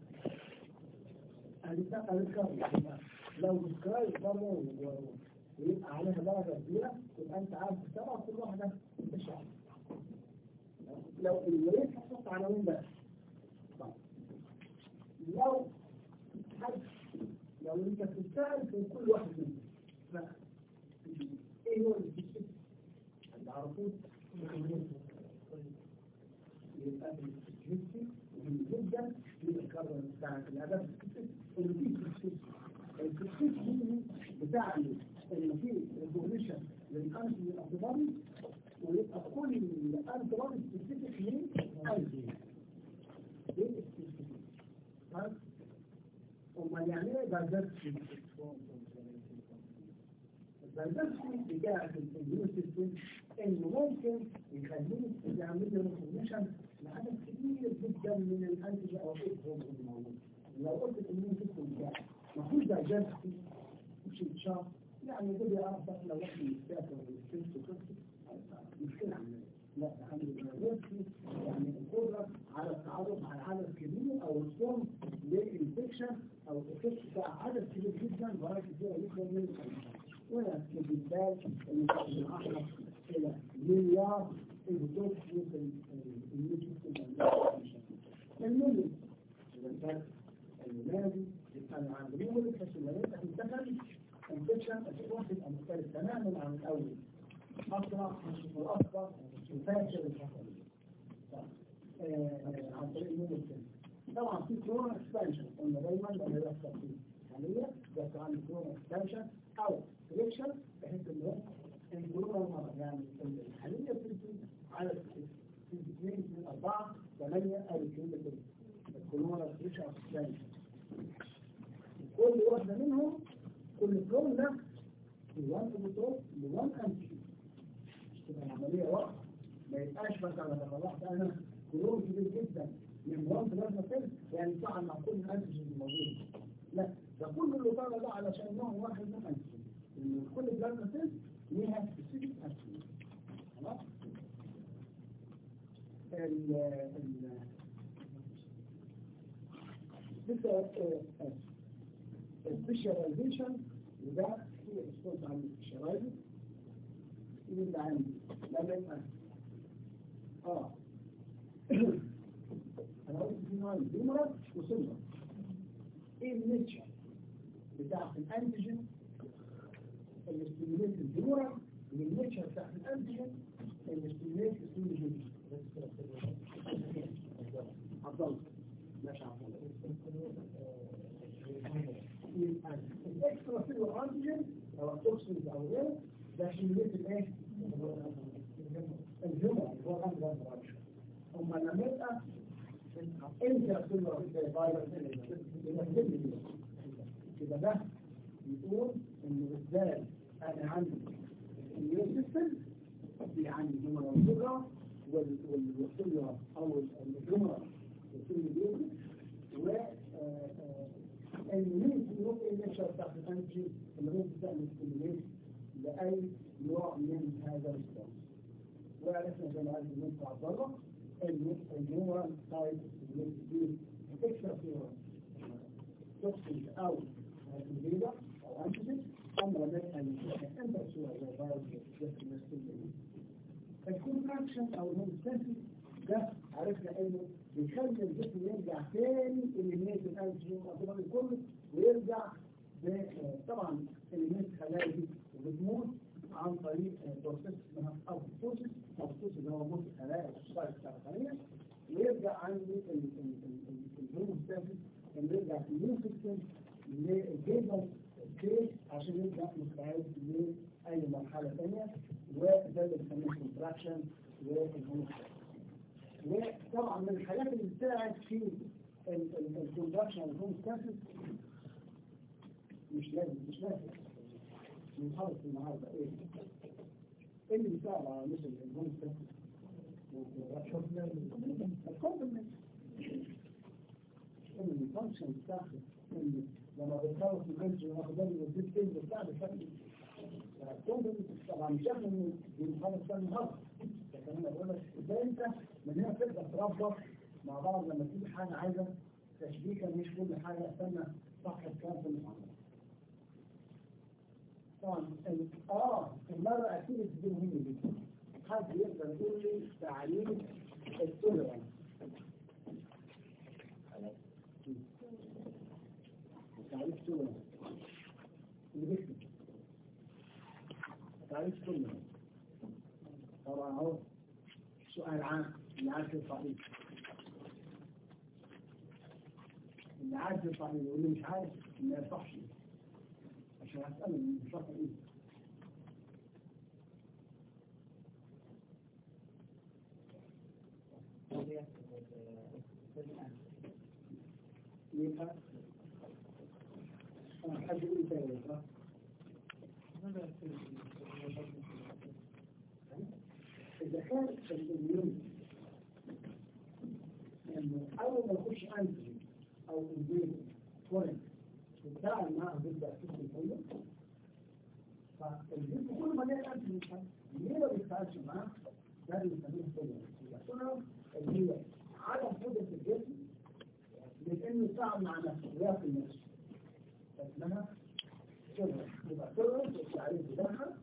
ادي ادي الكاربون لو ديسكرايب برضه ويبقى عليها درجة كبيرة يبقى أنت عارف السبعة كل واحدة أنت شايف لو الوريد هتحط عناوين بس طيب لو حد لو أنت بتشتغل في كل واحد منهم ايه هو الفيشن اللي عرفوه يبقى الفيشن مهم جدا في الكربون بتاع الاداب اللي فيه الفيشن الفيشن بتاع اللي فيه ريكوجنيشن للانتي الانتيبادي ويبقى كل الانتيبادي سبيسيفيك ليه انتي ايه السبيسيفيك امال يعني ايه دايفرسيتي الدايفرسيتي بتاعت الاميون سيستم انه ممكن يخليك يعمل لي ريكوجنيشن لعدد كبير جدا من الانتيجين او الهرمون اللي موجود لو قلت الاميون سيستم بتاعك ما فيهوش دايفرسيتي مش انتشار يعني ده بيعرف بقى لو واحد يستاكل ويستنس وكده مشكله عندنا لا عنده دايفرسيتي يعني القدره على التعرف على عدد كبير او ريسبونس للانفكشن او الافكت بتاع عدد كبير جدا فرايتي كبيره جدا من الانفكشن ولا بالبال ان من 10 الى مليار الدكتور في الملي اذا كان المنادي يبقى عند ميموري بحيث ان انت تنتقل انفكشن الريسبونس يبقى مختلف تماما عن الاول اسرع واكبر وفاشل الحصل عن طريق الميموري طبعا في كورونا اكسبانشن قلنا دايما لما يحصل في عمليه بيحصل عن كورونا اكسبانشن او سليكشن بحيث ان الكورونا المرض يعني الحاليه بتمشي على اثنين من اربعه ثمانيه او اثنين الكورونا سليكشن او اكسبانشن كل واحده منهم كل كون ده بوان بروتوز بوان انتي تبقى العمليه واحده ما يبقاش بس انا طلعت انا كلور كبير جدا من وان بلازما سيل يعني يطلع مع كل الانتيجين الموجود لا ده كل اللي طالع ده علشان نوع واحد من الانتيجين ان كل بلازما سيل ليها سبيسيفيك انتيجين خلاص لسه السبيشاليزيشن وده هي اسمه عن السبيشاليزيشن اللي عندي لما يبقى اه انا قلت في نوع الهيومرال وسيلفر ايه النيتشر بتاع الانتيجين اللي ستيميليت الهيومرال والنيتشر بتاع الانتيجين اللي ستيميليت السيميليت عبد الله ماشي عبد الله الاكسترا سيلولار انتيجين او التوكسينز او غيره ده ستيميليت الايه؟ الهيومرال اللي هو غاز غاز اما لما يبقى انت سيلولار يبقى ده يقول ان ازاي انا عندي الاميون سيستم في عندي هيومرال سيلولار والسيلولار او الهيومرال والسيلولار و المين سلوك النشر بتاعت الانتي اللي ممكن تعمل ستيميليت لاي نوع من هذا الريسبونس وعرفنا زي ما قال المنفع بره ان الهيومرال سايد ستيميليت دي اكسترا سيلولار توكسين او الفيدا او انتيجين اما لما انت سوى زي فيروس الكونتراكشن او الهومستاسيس ده عرفنا انه بيخلي الجسم يرجع تاني اليمينيت الانتيجين والانتيبادي كله ويرجع طبعا اليمينيت خلايا دي بتموت عن طريق بروسيس اسمها ابوتوسيس ابوتوسيس اللي هو موت الخلايا السايت بتاع الخليه ويرجع عندي الهومستاسيس اللي يرجع في اليمين سيستم للجيزل ستيج عشان يبدا مستعد لاي مرحله ثانيه وده اللي بنسميه كونتراكشن والهومستاسيس وطبعا من الحاجات اللي بتساعد في الكونتراكشن والهومستاسيس مش لازم مش لازم بنحاول النهارده ايه؟ ايه اللي بيساعد على مثل الهومستاسيس الكومبلمنت ان الفانكشن بتاعته ان لما بتخلص البنج وناخد بالي من الزيت كيز بتاع بشكل الكومبلمنت طبعا مش احنا بنخلص ثاني مره لكن انا بقول لك ازاي انت من هنا تقدر تربط مع بعض لما تيجي حاجه عايزه تشبيكا مش كل حاجه استنى صح الكلام في المحاضره طبعا اه المره اكيد دي مهمه جدا حد يقدر يقول لي تعريف التولرانس تعريف التولرانس اللي بيكتب تعريف التولرانس طبعا اهو سؤال عام اللي عارف الصحيح اللي عارف الصحيح يقول لي مش عارف ما يصحش عشان اساله مش صح ايه يبقى حد يقول تاني صح؟ إذا كان الإميون إنه أول ما يخش أنتي أو إنجيل فورين يتفاعل معه ضد الجسم كله فالجسم كل ما لقى أنتي ليه ما بيتفاعلش معاه؟ ده اللي بنسميه فورين يبقى اللي هي عدم قدرة الجسم لأنه يتفاعل مع نفسه وياكل نفسه اسمها سرعة يبقى سرعة التعريف بتاعها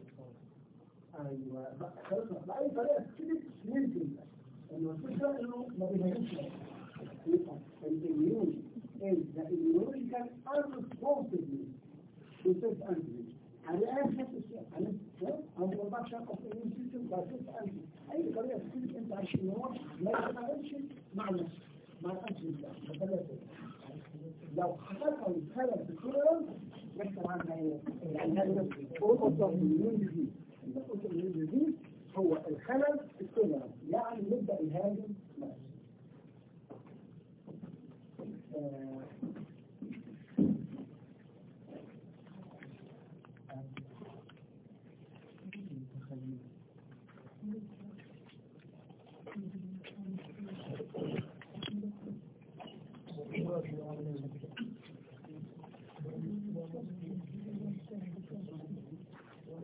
ايوه خلصنا باي طريقه كده يمكن انه الفكره انه ما بيهمش يبقى الاميون is the immunological unresponsively to self-antigen. على أي حد على أو production of immune system by self-antigen. أي طريقة تكون أنت عايش إن هو ما يتعاملش مع نفسه مع الأنتيجين بتاعه لو حصل خلل في الكورة يحصل عنها ايه؟ يعني هذا اوتو اميون ديزيز الاوتو اميون ديزيز هو الخلل في الكورة يعني يبدا يهاجم نفسه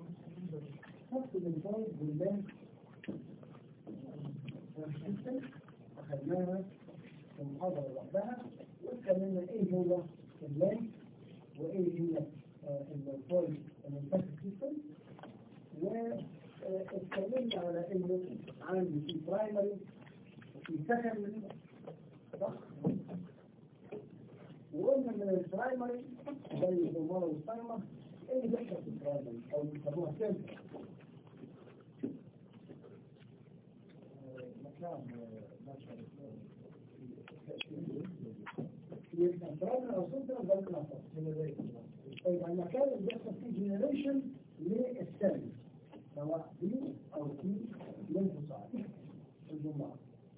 خط الانتاج بالله خدناها في المحاضرة لوحدها واتكلمنا ايه هو اللينك وايه هي البوينت المنتج سيستم واتكلمنا على انه عندي في برايمري وفي سكندري صح؟ وقلنا من البرايمري زي الزمارة والسايمر ايه اللي بيحصل في البرايمري او بيسموها سيلف مكان يبقى برايمري او سنترال ده الكلام طيب المكان اللي بيحصل فيه جنريشن للسيل سواء بي او تي للفصائل الجمعة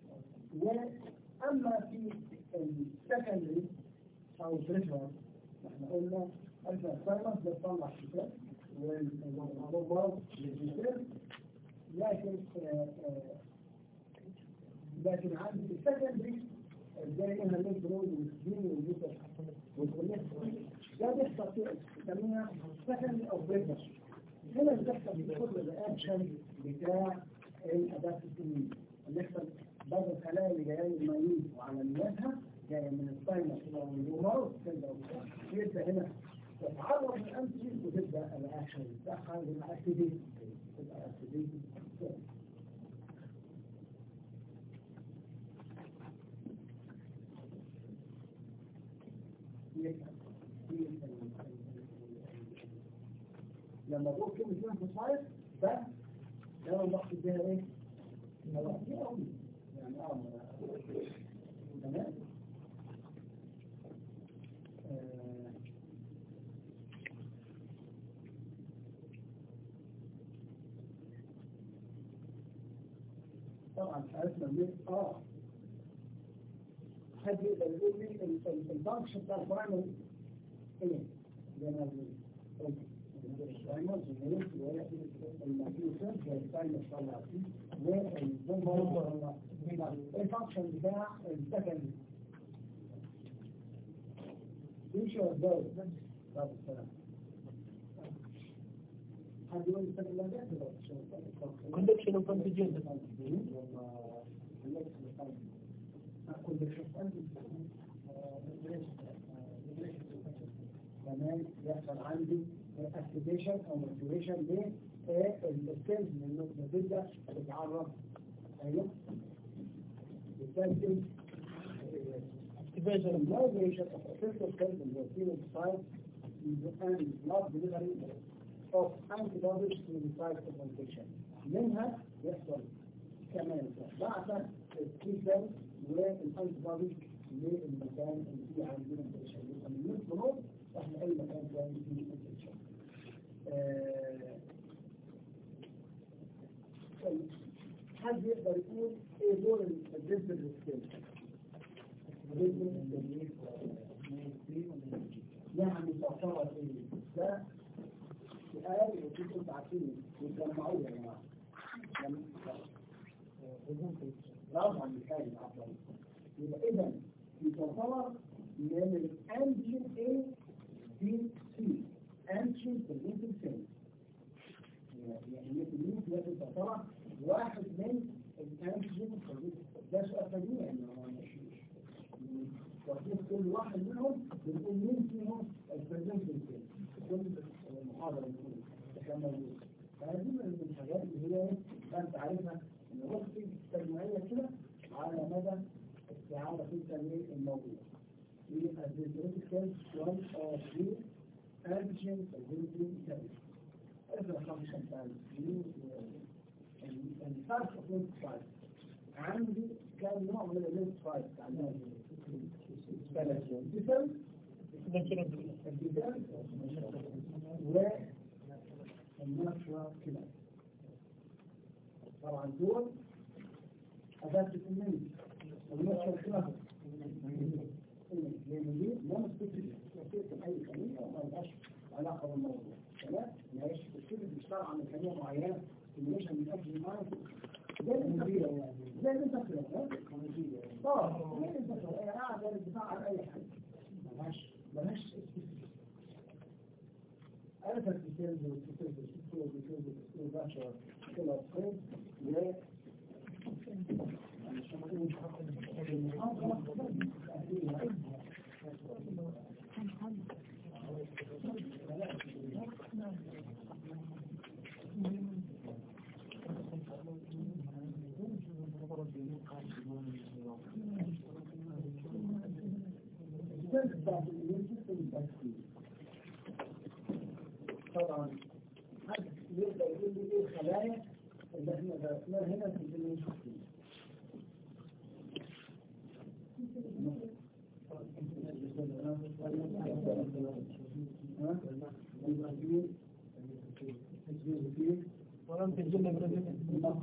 واما في السكندري او بريشر احنا قلنا احنا السايلنس بتطلع شتات والموضوع للجسر لكن آه، آه، لكن عند السكندري زي هنا اللينك رول والسبين والجسر والكوليكت ده بيحصل في بنسميها سكندري او بريشر هنا بتحصل في كل الرياكشن بتاع الاداة السنين اللي يحصل بعض الخلايا اللي جايه من الميت وعملياتها جايه من الساينس والجمهور يبدا هنا تتعرض للانتي وتبدا الاكشن بتاعها يبقى اكتيفيت تبقى اكتيفيت لما بقول كلمة فيها فوسفايد ده ده انا بقصد بيها ايه؟ خلاص دي قوي يعني اه تمام آه، طبعا عرفنا ليه اه حد يقدر يقول لي الفانكشن بتاع البرايمري ايه؟ زي ما قلت البرايمر جنريت والماتيوسر زي الثاني طلع فيه والبومبر الفانكشن بتاع السكند يمشي ازاي؟ طب السلام حد يقول لي سكند لا conduction of antigen كمان يحصل عندي اكتيفيشن او موتيفيشن للسيلز اللي بتبدا تتعرض ايوه بالتالي activation motivation of effective cells in the field site and blood delivery of antibodies to the site of infection. منها يحصل كمان بعث التي سيل والانتيبودي للمكان اللي فيه عندنا انفكشن يبقى من النص احنا اي مكان ثاني فيه انفكشن. حد يقدر يقول ايه دور الجسم السكيل؟ يعني تعتبر ايه؟ ده سؤال وانتم انتوا عارفين وتجمعوه يا جماعه. برافو على المثال عفوا. يبقى اذا تعتبر من الانجين A B C انجين بريزنتنج سيل. يعني النيوكليوس لازم تعتبر واحد من الانجين ده سؤال طبيعي يعني واخدين كل واحد منهم بنقول مين فيهم البرزنتنج سيل. كل محاضرة بنقول كان موجود. فهذه من الحاجات اللي هي انت عارفها ان وقتي تجميعية كده على مدى استعادة في التنمية الموجودة. يبقى البرزنتنج سيل 1 or 3 antigen presenting cells. هذا الفانكشن بتاع الفرق في الفايل عندي كان نوع من اللينفايت عندنا ثلاثة ديفل الديفل والنشرة كده طبعا دول أداة الإيميل والنشرة كده لأن دي ما مستفيد أي كلمة ما لهاش علاقة بالموضوع تمام ماشي الكل بيشتغل على ميكانيزم معينه سيميوليشن من اجل معين زي الانتقال زي الانتقال اه زي الانتقال انا قاعد على الدفاع عن اي حاجه ملهاش ملهاش عرفت الكتاب والكتاب والكتاب والكتاب والكتاب باشا كده الصيد و السيرفس بتاعت الإيميون سيستم التأكيد طبعا حد يبدأ يقول لي ايه الخلايا اللي احنا درسناها هنا في الإيميون سيستم ولم تجل برجل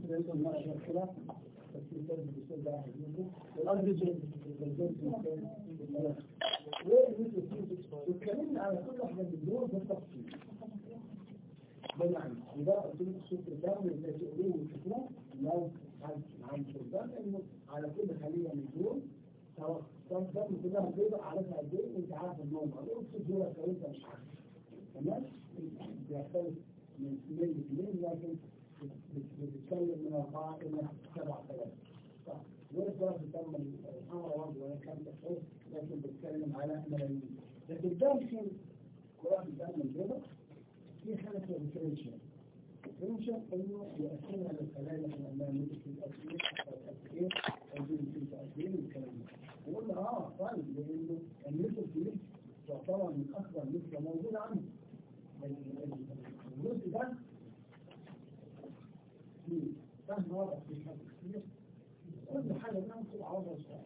واتكلمنا على كل واحدة من دول بالتفصيل بمعنى إذا قلت لك الصوت الدم اللي تقولوه وتشوفوه لو عن الدم إنه على كل خلية من دول سواء كان الدم كلها بيضاء عارفها قد إيه وأنت عارف النوم أو أقصد دول لو أنت مش عارف تمام بيختلف من اثنين لاثنين لكن بتتكلم من أربعة إلى سبعة آلاف صح ويقدر تسمى الحمراء برضه وهي خمسة شهور لكن بتتكلم على ملايين لكن داخل كرات الدم البيضاء في حاجة اسمها ديفرنشال ديفرنشال إنه يأثر على الخلايا احنا قلنا ممكن في الأسئلة أو الأسئلة أو في الأسئلة والكلام ده وقلنا آه طيب لأنه النسبة دي تعتبر من أكبر نسبة موجودة عنده الجزء ده في فهم واضح في الحاجة كتير كل حاجة منهم تبقى عوضة شوية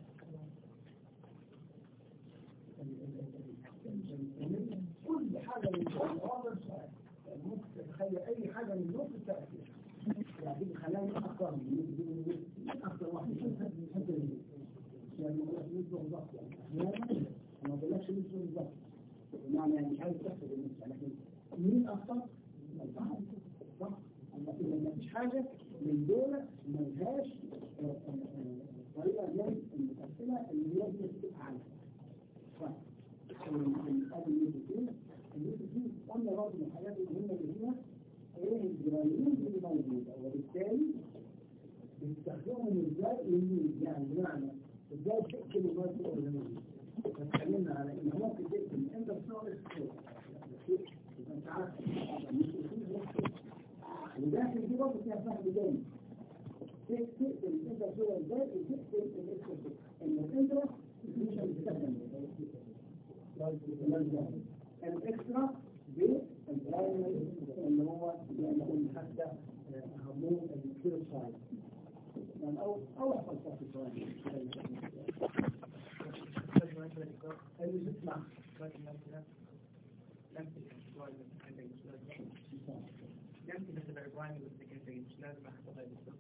كل حاجة من عوضة شوية ممكن تتخيل أي حاجة من نص التأثير يعني دي خلايا أكثر من أكثر واحد حتى يعني ما قلت نسبة بالضبط يعني ما بقولكش نسبة بالضبط بمعنى يعني مش عايز تحسب النسبة لكن مين أكثر؟ صح؟ لكن ما فيش حاجة من دول ملهاش طريقة من المتأثرة اللي هي بتبقى عنها صح؟ هذا النيوتين النيوتين قلنا برضه من الحاجات المهمة اللي فيها ايه الجرانيول اللي موجودة وبالتالي بيستخدمهم ازاي للميز يعني بمعنى ازاي تقتل المايكرو اورجانيزم اتكلمنا على ان ممكن تقتل انت بتصور انت عارف وداخل دي برضه فيها فهم جامد تقتل الانتر سوى ازاي وتقتل الاكسترا ان الانترا مش هتستخدم الاكسترا بالبرايمري اللي هو زي ما قلنا حتى هرمون الكيروسايد يعني او او فلسفه البرايمري اللي بتسمع يمكن مثل الأربعين والسكرتير مش لازم أحطها بالضبط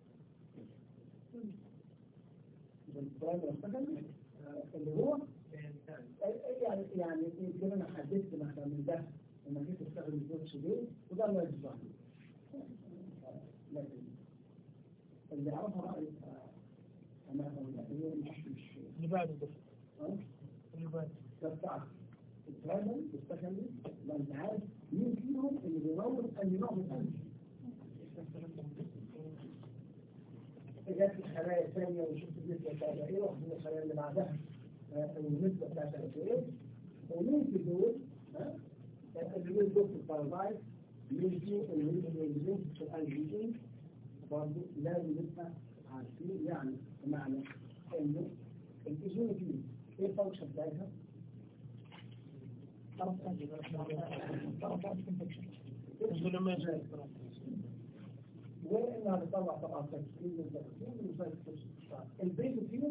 البرايمري اللي هو يعني يعني يمكن انا حددت مثلا من ده انك انت تستخدم الزوج دي وده ما يصلح لكن اللي يعرفها بقى يبقى انا هي مش مش اللي بعد الدفع اللي بعد تبتعد البرايمري والسكندري لو انت عارف مين فيهم اللي بيموت انهي نوع من الانجي جات الخلايا الثانيه وشفت النسبه بتاعتها ايه واخد من الخلايا اللي بعدها النسبة بتاعتها ايه ومين في دول اللي من دول في البارازايت مين في اللي في الانجيين برضه لازم نبقى عارفين يعني معنى انه الفيزيولوجي ايه الفانكشن بتاعتها؟ وانها بتطلع طبعا تكسير وتكسير وتكسير البيت فيهم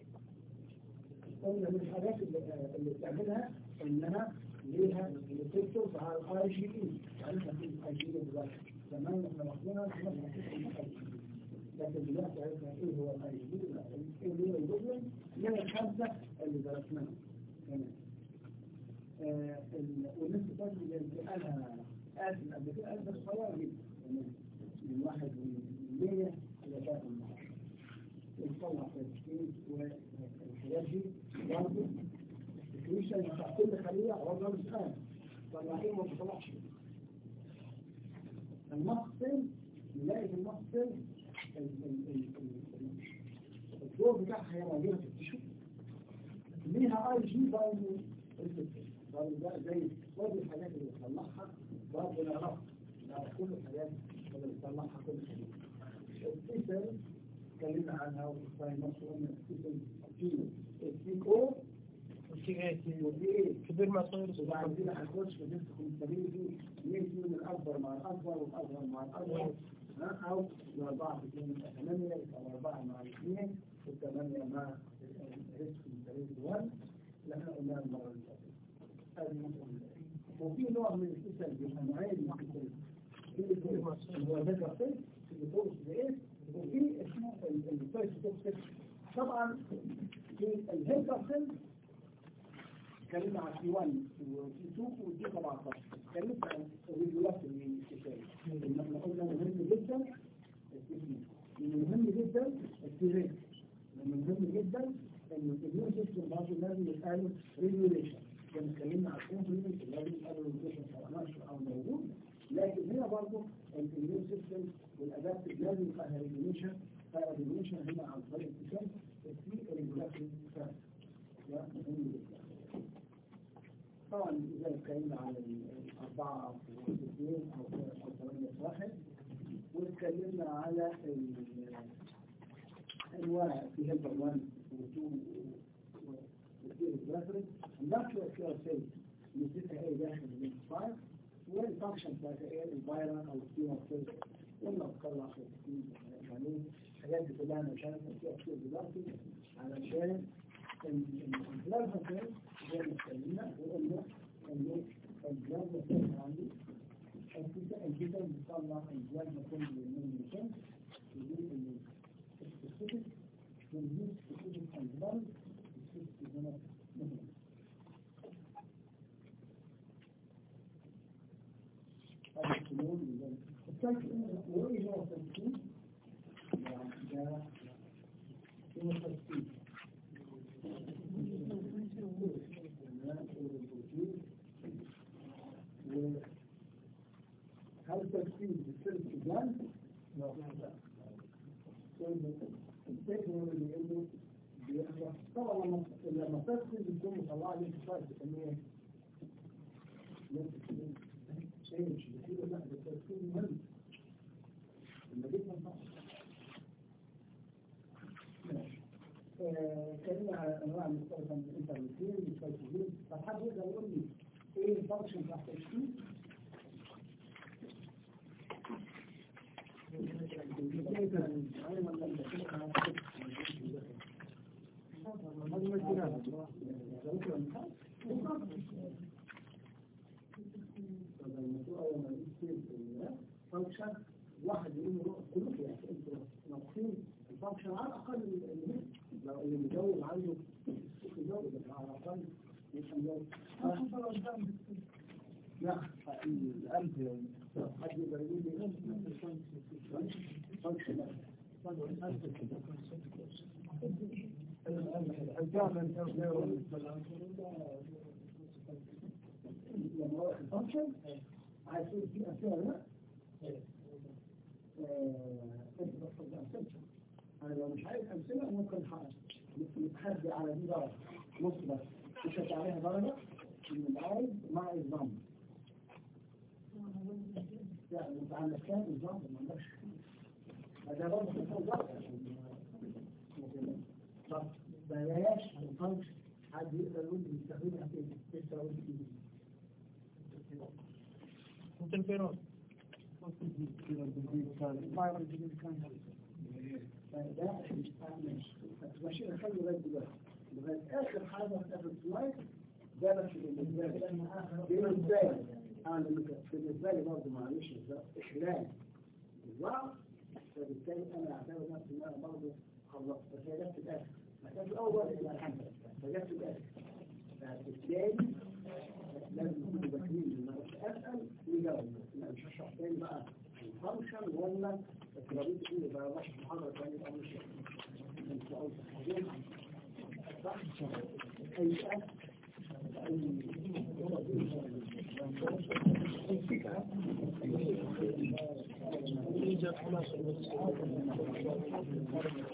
قلنا من الحاجات اللي, اللي بتعملها انها ليها ريسبتورز على الاي جي اي عرفنا في الاي جي اي دلوقتي زمان احنا واخدينها احنا لكن دلوقتي عرفنا ايه هو الاي جي اي ايه هو الجزء من الخمسه اللي درسناها هنا والنسبة برضه اللي قالها قال قبل كده قال بس صغيرة جدا من واحد من 100 إلى 3 من 10 يطلع تشكيل والحاجات دي برضه الكريشن بتاع كل خلية عبارة عن سؤال طلعين ما بيطلعش المقصل نلاقي في المقصل الدور بتاعها هي موجودة في التشو ليها اي جي باينو برضه ده زي كل الحاجات اللي بتطلعها برضه نعرفها نعرف كل الحاجات اللي بتطلعها كل خلية السيسل اتكلمنا عنها وفاهم نفسه قلنا في في كو وفي ايه وفي ايه كبير مع صغير وبعدين هنخش في الرزق المستميت مين فيهم الأكبر مع الأكبر والأصغر مع الأصغر ها؟ أو الأربعة في اثنين مع ثمانية أو أربعة مع اثنين والثمانية مع الرزق المستميت 1 اللي احنا قلناها المرة اللي فاتت. هذه مسألة. وفي نوع من الكسل بيبقى نوعين من الكسل. في اللي هو ذكر صيف اللي فوق ايه وفي اسمه الفيس توكسيك طبعا في الهيكر سيل اتكلمنا عن سي 1 وسي 2 وسي 17 اتكلمت عن الريجولات اللي احنا قلنا مهم جدا من مهم جدا السيرين من مهم جدا ان الاميون سيستم برضه لازم يبقى له ريجوليشن كنا اتكلمنا عن الكومبلمنت اللي لازم يبقى له ريجوليشن سواء او موجود لكن هنا برضه الاميون سيستم والادابتيف لازم يبقى لها ريجوليشن فالريجوليشن هنا عن طريق الكتاب في ريجوليشن ده مهم جدا طبعا إذا اتكلمنا عن الأربعة في اثنين أو أو ثمانية في واحد واتكلمنا على الأنواع في هيلبر 1 و 2 وكثير الريفرنس الناتشورال كير سيل نسيتها ايه داخل الانتفاع والفانكشن بتاعتها ايه الفيرال أو الكيمو سيل قلنا نتطلع في يعني الحاجات دي كلها أنا مش عارف فيها كتير دلوقتي علشان البلازما سيل زي ما اتكلمنا وقلنا ان البلازما سيل عندي الكتاب بيطلع البلازما سيل من المكان يقول ان السبيسيفيك والنيو سبيسيفيك انزيم السبيسيفيك هنا مهم وايه هو التسكين؟ ده هو التسكين هل تكفيه بالسلك جان؟ لا التكنولوجي اللي انه بيخلص طبعا لما لما تدخل بيكون مطلع لي انتصار بسميه شيء مش بكده لا ده تدخين مهم لما جيت اتكلمنا على انواع المستخدم الانترنتين والتوجيه طب حد يقدر يقول لي ايه الفانكشن بتاع التشكيل؟ فانكشن واحد يقول كلكم يعني انتوا ناقصين الفانكشن على الاقل لو اللي مجاوب عنده يجاوب على الاقل مش مجاوب لا القلب حد يقدر يقول لي فانكشن لما هو الفانكشن عايز يقول في اسئله لا أنا لو مش عايز أمثلة ممكن نتحدي على دي درجة نص بس مش عليها درجة من العايز مع النظام يعني أنت عندك كام نظام ما عندكش هذا برضه في الفوضى طب بلاش الفانكشن حد يقدر يقول لي بيستخدمها فين؟ لسه أقول لك ممكن فيرون ماشي خلي لغايه دلوقتي لغايه اخر حاجه في اخر سلايد ده بس بالنسبه لي بالنسبه لي انا بالنسبه لي برضه معلش اخلال الوعظ فبالتالي انا اعتبر نفسي ان انا برضه خلصت بس هي جت في الاخر ما كانش اول الى الحمد فجت في الاخر فبالتالي لازم نكون ذاكرين لما اسال يجاوب لا مش هشرح تاني بقى الفانكشن ولا الترابيز اللي بقى راح محاضره ثانيه يبقى مش انت قلت صح اي سؤال يوجد خلاص